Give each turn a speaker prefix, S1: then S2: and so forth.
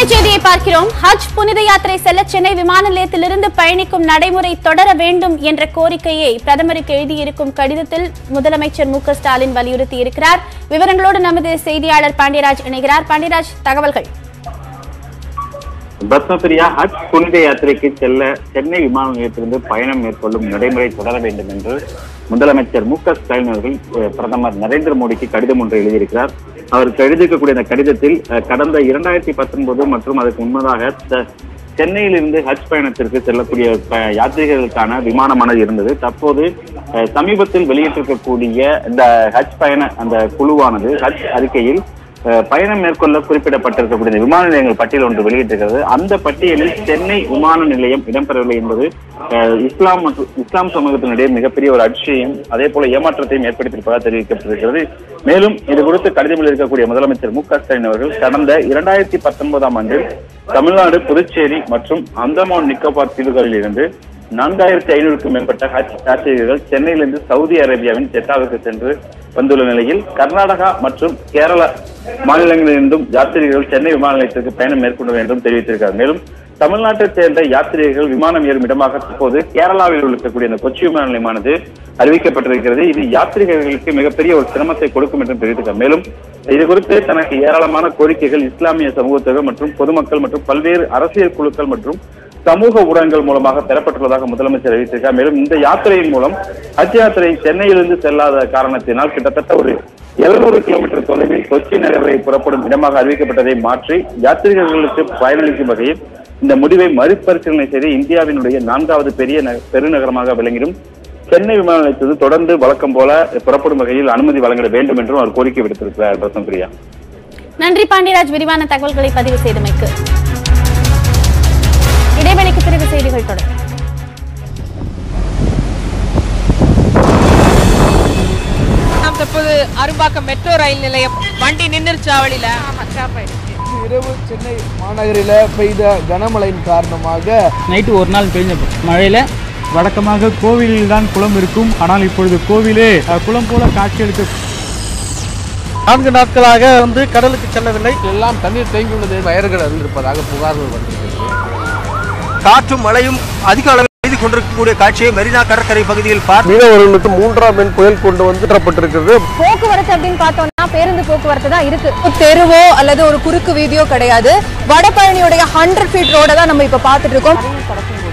S1: செய்தியை பார்க்கிறோம் ஹஜ் புனித யாத்திரை செல்ல சென்னை விமான நிலையத்திலிருந்து பயணிக்கும் நடைமுறை தொடர வேண்டும் என்ற கோரிக்கையை பிரதமருக்கு எழுதியிருக்கும் கடிதத்தில் முதலமைச்சர் மு க ஸ்டாலின் வலியுறுத்தி இருக்கிறார் விவரங்களோடு நமது செய்தியாளர் பாண்டியராஜ் இணைகிறார் பாண்டியராஜ் தகவல்கள்
S2: பத்மபிரியா ஹஜ் புனித யாத்திரைக்கு செல்ல சென்னை விமான நிலையத்திலிருந்து பயணம் மேற்கொள்ளும் நடைமுறை தொடர வேண்டும் என்று முதலமைச்சர் மு க ஸ்டாலின் அவர்கள் அஹ், பிரதமர் நரேந்திர மோடிக்கு கடிதம் ஒன்று எழுதியிருக்கிறார் அவருக்கு எழுதியிருக்கக்கூடிய அந்த கடிதத்தில் அஹ், கடந்த இரண்டாயிரத்தி பத்தொன்பது மற்றும் அதற்கு முன்னதாக த- சென்னையிலிருந்து ஹஜ் பயணத்திற்கு செல்லக்கூடிய ப- யாத்ரீகர்களுக்கான விமானமானது இருந்தது தற்போது அஹ், சமீபத்தில் வெளியிட்டிருக்கக்கூடிய இந்த ஹஜ் பயண அந்த குழுவானது ஹஜ் அறிக்கையில் அஹ் பயணம் மேற்கொள்ள குறிப்பிடப்பட்டிருக்கக்கூடிய இந்த விமான நிலையங்கள் பட்டியல் ஒன்று வெளியிட்டிருக்கிறது அந்த பட்டியலில் சென்னை விமான நிலையம் இடம்பெறவில்லை என்பது அஹ், இஸ்லாம் மற்றும் இஸ்லாம் சமூகத்தினுடைய மிகப்பெரிய ஒரு அதிர்ச்சியையும் அதே போல ஏமாற்றத்தையும் ஏற்படுத்தியிருப்பதாக தெரிவிக்கப்பட்டிருக்கிறது மேலும் இது குறித்து கடிதமில் இருக்கக்கூடிய முதலமைச்சர் மு க ஸ்டாலின் அவர்கள் கடந்த இரண்டாயிரத்தி பத்தொன்பதாம் ஆண்டில் தமிழ்நாடு புதுச்சேரி மற்றும் அந்தமான் நிக்கோபார் தீவுகளில் இருந்து நான்காயிரத்தி ஐநூறுக்கும் மேற்பட்ட ஹஜ் யாத்ரீகர்கள் சென்னையிலிருந்து சவுதி அரேபியாவின் ஜெட்டாவுக்கு சென்று வந்துள்ள நிலையில் கர்நாடகா மற்றும் கேரள மாநிலங்களிலிருந்தும் யாத்ரீகர்கள் சென்னை விமான நிலையத்திற்கு பயணம் மேற்கொள்ள வேண்டும் தெரிவித்திருக்கிறார் மேலும் தமிழ்நாட்டைச் சேர்ந்த யாத்ரீகர்கள் விமானம் ஏறும் இடமாக தற்போது கேரளாவில் இருக்கக்கூடிய இந்த கொச்சி விமான நிலையமானது அறிவிக்கப்பட்டிருக்கிறது இது யாத்ரீகர்களுக்கு மிகப்பெரிய ஒரு சிரமத்தை கொடுக்கும் என்றும் தெரிவித்திருக்கிறார் மேலும் இது குறித்து தனக்கு ஏராளமான கோரிக்கைகள் இஸ்லாமிய சமூகத்தினர் மற்றும் பொதுமக்கள் மற்றும் பல்வேறு அரசியல் குழுக்கள் மற்றும் சமூக ஊடகங்கள் மூலமாக பெறப்பட்டுள்ளதாக முதலமைச்சர் அறிவித்திருக்கார் மேலும் இந்த யாத்திரையின் மூலம் ஹஜ் யாத்திரை சென்னையிலிருந்து செல்லாத காரணத்தினால் கிட்டத்தட்ட ஒரு 700 கிலோமீட்டர் தொலைவில் கொச்சி நகரை புறப்படும் இடமாக அறிவிக்கப்பட்டதை மாற்றி யாத்ரீகர்களுக்கு பயனளிக்கும் வகையில் இந்த முடிவை மறுபரிசீலனை செய்து இந்தியாவினுடைய நான்காவது பெரிய நக- பெருநகரமாக விளங்கிடும் சென்னை விமான நிலையத்திலிருந்து தொடர்ந்து வழக்கம் போல புறப்படும் வகையில் அனுமதி வழங்கிட வேண்டும் என்றும் அவர் கோரிக்கை விடுத்திருக்கிறார் பசம் பிரியா
S1: நன்றி பாண்டியராஜ் விரிவான தகவல்களை பதிவு செய்தமைக்கு இடைவெளிக்கு பிறகு செய்திகள் தொடரும்
S3: நாம் தற்போது அரும்பாக்கம் மெட்ரோ ரயில் நிலையம் வண்டி நின்னுருச்சு அவளில
S4: இரவு சென்னை மாநகரில் பெய்த கனமழையின் காரணமாக
S5: நைட்டு ஒரு நாள் பெய்ஞ்ச மழையில வழக்கமாக கோவிலில் தான் குளம் இருக்கும் ஆனால் இப்பொழுது கோவிலே அஹ், குளம் போல காட்சியளிக்க
S6: நான்கு நாட்களாக வந்து கடலுக்கு செல்லவில்லை
S4: எல்லாம் தண்ணீர் தேங்கியுள்ளது வயர்கள் அறிந்திருப்பதாக புகார்கள் வந்திருக்கிறது
S6: காற்றும் மழையும் அதிக அளவில் பெய்து கொண்டிருக்கக்கூடிய காட்சியை மெரினா கடற்கரை பகுதியில் பார்த்து
S4: மீனவர்களுக்கு மூன்றாம் எண் புயல் கொண்டு வந்து தரப்பட்டிருக்கிறது
S7: போக்குவரத்து அப்படின்னு பார்த்தோம்னா பேருந்து போக்குவரத்து தான் இருக்கு தெருவோ அல்லது ஒரு குறுக்கு வீதியோ கிடையாது வடபழனியுடைய ஹண்ட்ரட் ஃபீட் ரோட தான் நம்ம இப்ப பார்த்துட்டு இருக்கோம்